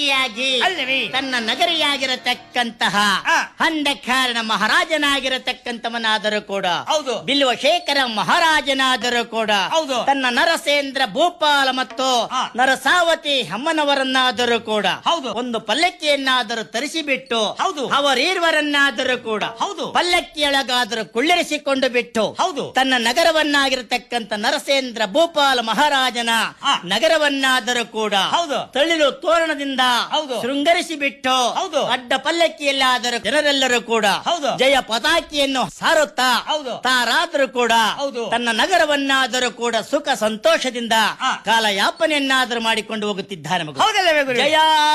ಪಲ್ಲಕ್ಕಿಯಾಗಿ ಅಲ್ಲವೇ? ತನ್ನ ನಗರಿಯಾಗಿರತಕ್ಕಂತಹ ಆ. ಹಂದಕಾರಣ ಮಹಾರಾಜನಾಗಿರತಕ್ಕಂಥವನಾದರೂ ಕೂಡ ಹೌದು. ಬಿಲ್ವ ಶೇಖರ ಮಹಾರಾಜನಾದರೂ ಕೂಡ ಹೌದು. ತನ್ನ ನರಸೇಂದ್ರ ಭೂಪಾಲ ಮತ್ತು ಆ. ನರಸಾವತಿ ಅಮ್ಮನವರನ್ನಾದರೂ ಕೂಡ ಹೌದು. ಒಂದು ಪಲ್ಲಕ್ಕಿಯನ್ನಾದರೂ ತರಿಸಿಬಿಟ್ಟು ಹೌದು. ಅವರೀರ್ವರನ್ನಾದರೂ ಕೂಡ ಹೌದು. ಪಲ್ಲಕ್ಕಿಯೊಳಗಾದರೂ ಕುಳ್ಳಿರಿಸಿಕೊಂಡು ಬಿಟ್ಟು ಹೌದು. ತನ್ನ ನಗರವನ್ನಾಗಿರತಕ್ಕಂಥ ನರಸೇಂದ್ರ ಭೂಪಾಲ ಮಹಾರಾಜನ ಆ. ನಗರವನ್ನಾದರೂ ಕೂಡ ಹೌದು. ತಳಿಲು ತೋರಣದಿಂದ ಹೌದು. ಶೃಂಗರಿಸಿ ಬಿಟ್ಟು ಹೌದು. ಅಡ್ಡ ಪಲ್ಲಕ್ಕಿಯಲ್ಲಾದರೂ ಜನರೆಲ್ಲರೂ ಕೂಡ ಹೌದು. ಜಯ ಪತಾಕಿಯನ್ನು ಸಾರುತ್ತಾ ಹೌದು. ತಾರಾದರೂ ಕೂಡ ಹೌದು. ತನ್ನ ನಗರವನ್ನಾದರೂ ಕೂಡ ಸುಖ ಸಂತೋಷದಿಂದ ಆ. ಕಾಲಯಾಪನೆಯನ್ನಾದರೂ ಮಾಡಿಕೊಂಡು ಹೋಗುತ್ತಿದ್ದಾನೆ ಮಗು ಹೌದಲ್ಲವೇ ಗುರು ಜಯ